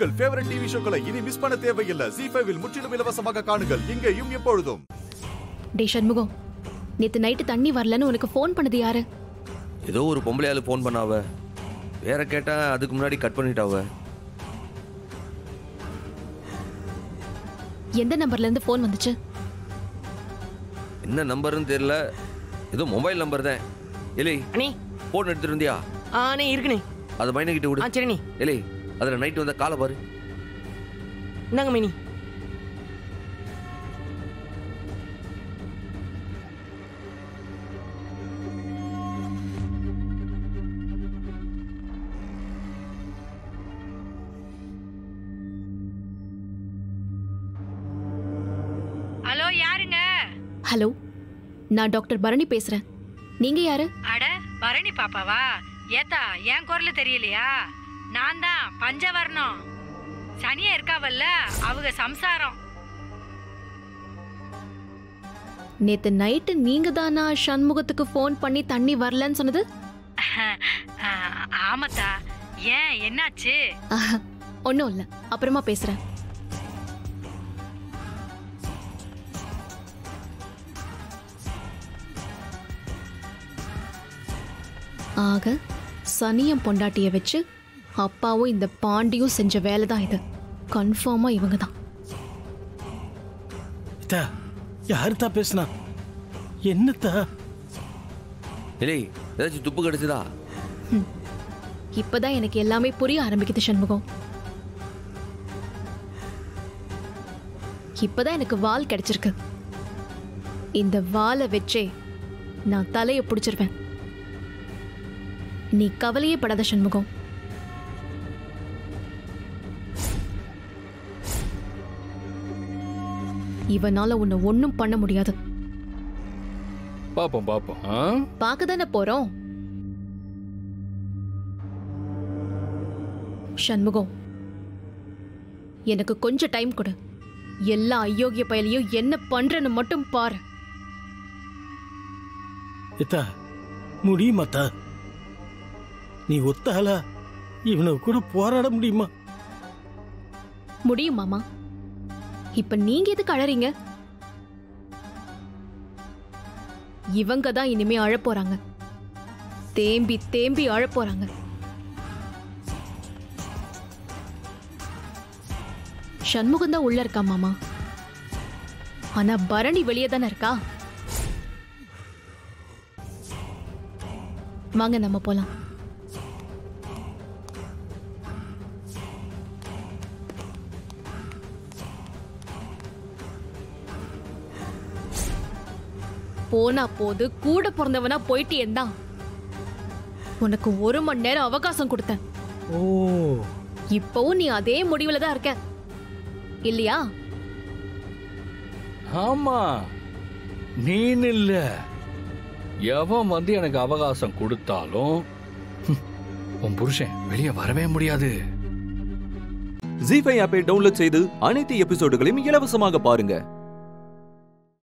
உங்கள் favourite TV ஷோக்களை இனி miss பண்ண தேவையில்லை ஜி ஃபைவில் முற்றிலும் இலவசமாக காணுங்கள் இங்கேயும் எப்பொழுதும் டே சண்முகம் நேத்து நைட்டு தண்ணி வரலன்னு உனக்கு ஃபோன் பண்ணது யாரு ஏதோ ஒரு பொம்பளையாளு ஃபோன் பண்ணாவ வேற கேட்டா அதுக்கு முன்னாடி கட் பண்ணிட்டாவ எந்த நம்பர்ல இருந்து ஃபோன் வந்துச்சு என்ன நம்பர்னு தெரியல ஏதோ மொபைல் நம்பர் தான் இல்லை அண்ணே ஃபோன் எடுத்துட்டு இருந்தியா ஆ அண்ணே இருக்குண்ணே அதை மைனகிட்ட ஆ விடு சரிண்ணே இல்லை அதில் நைட் வந்த காலை பாரு இந்தாங்க மைனி ஹலோ யாருங்க ஹலோ நான் டாக்டர் பரணி பேசுறேன் நீங்க யாரு அட பரணி பாப்பாவா ஏத்தா என் குரல் தெரியலையா நான் தான் பஞ்சவர்ணம் சனியா இருக்காவல்ல அவங்க சம்சாரம் நேத்து நைட்டு நீங்க தானா சண்முகத்துக்கு ஃபோன் பண்ணி தண்ணி வரலன்னு சொன்னது ஆ, ஆமாத்தா ஏன் என்னாச்சு ஆஹா, ஒண்ணும் இல்ல அப்புறமா பேசுறேன் ஆக சனியம் பொண்டாட்டிய வச்சு அப்பாவும் இந்த பாண்டியும் செஞ்ச வேலை தான் இது கன்ஃபார்மா இவங்க தான் இத்தா யாருத்தா பேசுனா என்னத்தா இல்லை ஏதாச்சும் துப்பு கிடைச்சதா இப்பதான் எனக்கு எல்லாமே புரிய ஆரம்பிக்குது சண்முகம் இப்பதான் எனக்கு வால் கிடைச்சிருக்கு இந்த வாலை வச்சே நான் தலைய பிடிச்சிருவேன் நீ கவலையே படாத சண்முகம் இவனால உன்னை ஒன்னும் பண்ண முடியாது பாப்போம் பாப்போம் ஆ? பார்க்க தானே போறோம் சண்முகம் எனக்கு கொஞ்சம் டைம் கொடு எல்லா அயோக்கிய பயலையும் என்ன பண்றேன்னு மட்டும் பாரு இத்தா முடியுமாத்தா நீ ஒத்தாளா இவனை கூட போராட முடியுமா முடியும் மாமா இப்ப நீங்க எதுக்கு அழறீங்க இவங்க தான் இனிமே அழப் போறாங்க தேம்பி தேம்பி அழப் போறாங்க சண்முகம் தான் உள்ள இருக்கா மாமா ஆனா பரணி வெளியே தானே இருக்கா வாங்க நம்ம போலாம் போனா போது கூட பிறந்தவனா போயிட்டு தான் உனக்கு ஒரு மணி நேரம் அவகாசம் கொடுத்தேன் ஓ இப்பவும் நீ அதே முடிவுல தான் இருக்க இல்லையா ஆமா நீன்னு இல்ல எவன் வந்து எனக்கு அவகாசம் கொடுத்தாலும் ஹம், உன் புருஷன் வெளியே வரவே முடியாது ஜி ஃபைவ் ஆப்பை டவுன்லோட் செய்து அனைத்து எபிசோடுகளையும் இலவசமாக பாருங்க